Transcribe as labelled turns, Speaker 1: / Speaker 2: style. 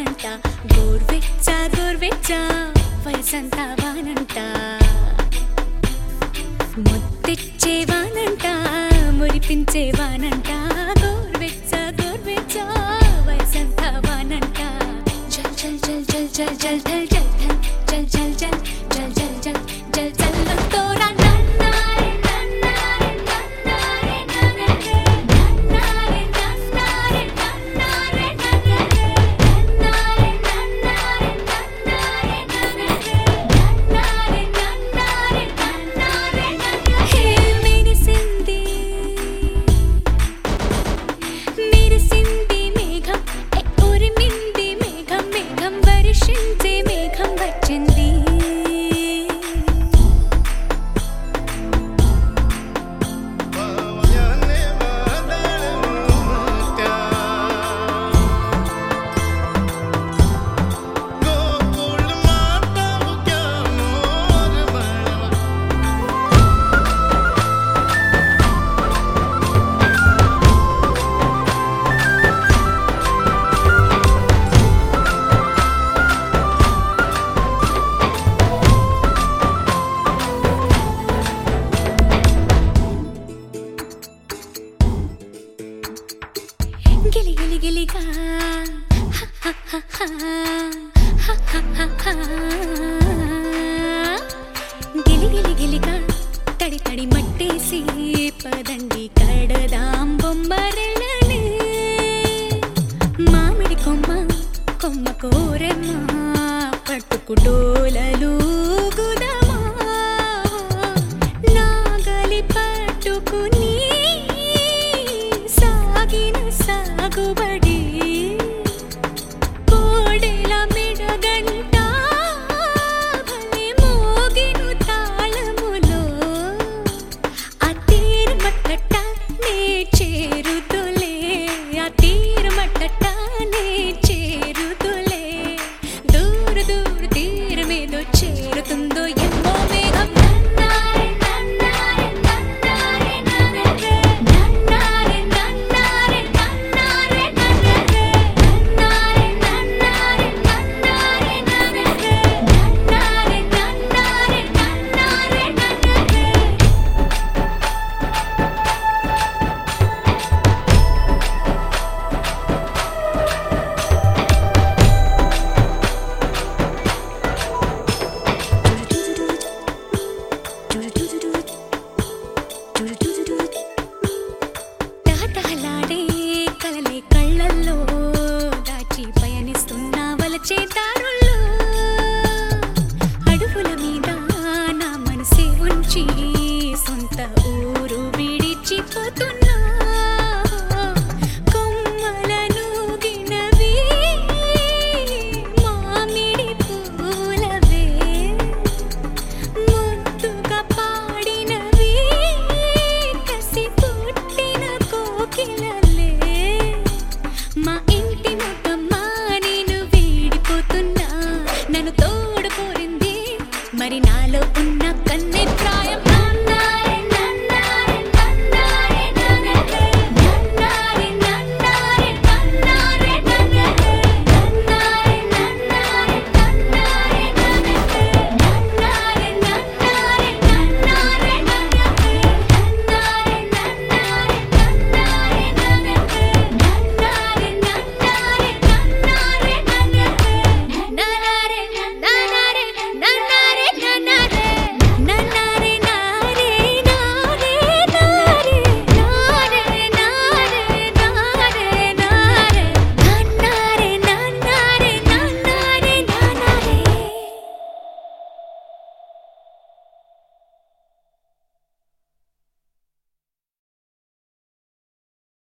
Speaker 1: వానంట గోర్వెచ్చ గోర్వెచ్చ వయసంతా వానంట ముత్తిచ్చే వానంట మురిపించే వానంట గోర్వెచ్చ గోర్వెచ్చ వయసంతా వానంట జల్ జల్ జల్ జల్ జల్ జల్ జల్ జల్ జల్ జల్ జల్ జల్ జల్ జల్ జల్ జల్ జల్ తోరా నన్నారే నన్నారే నన్నారే నన్నారే నన్నారే నన్నారే నన్నారే నన్నారే నన్నారే నన్నారే నన్నారే నన్నారే నన్నారే హే మెరిసింది మెరిసింది మేఘం ఏ ఉరిమింది మేఘం మేఘం వర్షించే మేఘం వచ్చింది గిలి గిలి గిలిగా హ, హ, హ, హ, హ, హ, హ, హ. గిలి గిలి గిలిగా తడి తడి మట్టేసి పదండి కడదాం బొమ్మరెళ్ళని మామిడి కొమ్మ కొమ్మ కోరెమ్మ పట్టుకుటోలలు గుదమా నాగలి పట్టుకుని సాగిన సాగుబడి కోడెల మిడగంట భలే మోగిను తాళములో ఆ తీరమట్టట నే చేరుతులే ఆ తీరమట్టట నే చేరుతులే దూర దూర తీరమేదో చేరుతుందో ఏమో మేఘం నన్నారే నన్నారే నన్నారే నన్నారే నన్నారే నన్నారే నన్నారే నన్నారే నన్నారే నన్నారే నన్నారే నన్నారే నన్నారే నన్నారే నన్నారే తహతహలాడే కలలే కళ్ళల్లో దాచి పయనిస్తున్న వలచే దారి